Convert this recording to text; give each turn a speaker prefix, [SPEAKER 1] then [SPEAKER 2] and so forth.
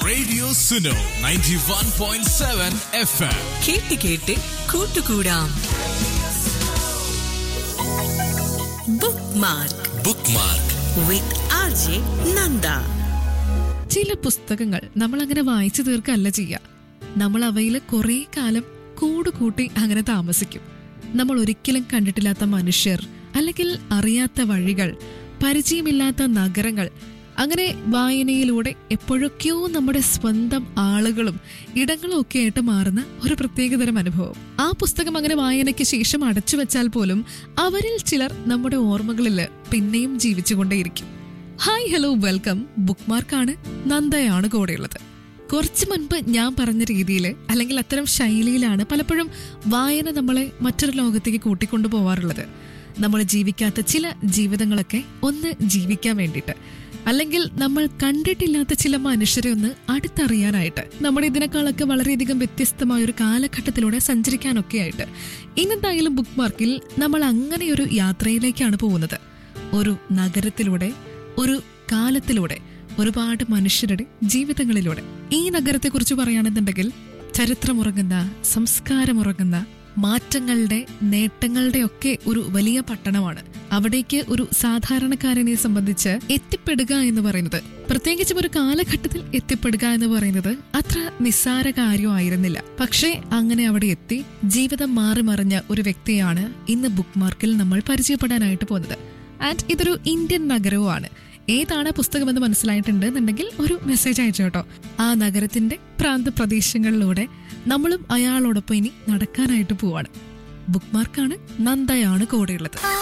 [SPEAKER 1] Radio Suno 91.7 FM.
[SPEAKER 2] കേട്ട് കേട്ട് കൂട്ടുകൂടാം bookmark
[SPEAKER 1] Bookmark.
[SPEAKER 2] With R J Nanda
[SPEAKER 3] ചില പുസ്തകങ്ങൾ നമ്മൾ അങ്ങനെ വായിച്ചു തീർക്കല്ല ചെയ്യുക നമ്മൾ അവയിൽ കുറേ കാലം കൂടുകൂട്ടി അങ്ങനെ താമസിക്കും നമ്മൾ ഒരിക്കലും കണ്ടിട്ടില്ലാത്ത മനുഷ്യർ അല്ലെങ്കിൽ അറിയാത്ത വഴികൾ പരിചയമില്ലാത്ത നഗരങ്ങൾ അങ്ങനെ വായനയിലൂടെ എപ്പോഴൊക്കെയോ നമ്മുടെ സ്വന്തം ആളുകളും ഇടങ്ങളും ഒക്കെ ആയിട്ട് മാറുന്ന ഒരു പ്രത്യേകതരം അനുഭവം ആ പുസ്തകം അങ്ങനെ വായനയ്ക്ക് ശേഷം അടച്ചു വെച്ചാൽ പോലും അവരിൽ ചിലർ നമ്മുടെ ഓർമ്മകളിൽ പിന്നെയും ജീവിച്ചുകൊണ്ടേയിരിക്കും ഹായ് ഹലോ വെൽക്കം ബുക്ക് മാർക്കാണ് നന്ദയാണ് കൂടെയുള്ളത് കുറച്ച് മുൻപ് ഞാൻ പറഞ്ഞ രീതിയിൽ അല്ലെങ്കിൽ അത്തരം ശൈലിയിലാണ് പലപ്പോഴും വായന നമ്മളെ മറ്റൊരു ലോകത്തേക്ക് കൂട്ടിക്കൊണ്ടു പോവാറുള്ളത് നമ്മൾ ജീവിക്കാത്ത ചില ജീവിതങ്ങളൊക്കെ ഒന്ന് ജീവിക്കാൻ വേണ്ടിയിട്ട് അല്ലെങ്കിൽ നമ്മൾ കണ്ടിട്ടില്ലാത്ത ചില മനുഷ്യരെ ഒന്ന് അടുത്തറിയാനായിട്ട് നമ്മുടെ ഇതിനേക്കാളൊക്കെ വളരെയധികം വ്യത്യസ്തമായ ഒരു കാലഘട്ടത്തിലൂടെ സഞ്ചരിക്കാനൊക്കെ ആയിട്ട് ഇന്നെന്തായാലും ബുക്ക് മാർക്കിൽ നമ്മൾ അങ്ങനെ ഒരു യാത്രയിലേക്കാണ് പോകുന്നത് ഒരു നഗരത്തിലൂടെ ഒരു കാലത്തിലൂടെ ഒരുപാട് മനുഷ്യരുടെ ജീവിതങ്ങളിലൂടെ ഈ നഗരത്തെക്കുറിച്ച് പറയുകയാണെന്നുണ്ടെങ്കിൽ ചരിത്രമുറങ്ങുന്ന സംസ്കാരമുറങ്ങുന്ന മാറ്റങ്ങളുടെ നേട്ടങ്ങളുടെ ഒക്കെ ഒരു വലിയ പട്ടണമാണ് അവിടേക്ക് ഒരു സാധാരണക്കാരനെ സംബന്ധിച്ച് എത്തിപ്പെടുക എന്ന് പറയുന്നത് പ്രത്യേകിച്ചും ഒരു കാലഘട്ടത്തിൽ എത്തിപ്പെടുക എന്ന് പറയുന്നത് അത്ര നിസ്സാര കാര്യമായിരുന്നില്ല പക്ഷേ അങ്ങനെ അവിടെ എത്തി ജീവിതം മാറി മറിഞ്ഞ ഒരു വ്യക്തിയാണ് ഇന്ന് ബുക്ക് മാർക്കിൽ നമ്മൾ പരിചയപ്പെടാനായിട്ട് പോകുന്നത് ആൻഡ് ഇതൊരു ഇന്ത്യൻ നഗരവുമാണ് ഏതാണ് പുസ്തകമെന്ന് മനസ്സിലായിട്ടുണ്ട് എന്നുണ്ടെങ്കിൽ ഒരു മെസ്സേജ് അയച്ചു കേട്ടോ ആ നഗരത്തിന്റെ പ്രാന്ത പ്രദേശങ്ങളിലൂടെ നമ്മളും അയാളോടൊപ്പം ഇനി നടക്കാനായിട്ട് പോവാണ് ബുക്ക് മാർക്കാണ് നന്ദയാണ് കൂടെയുള്ളത്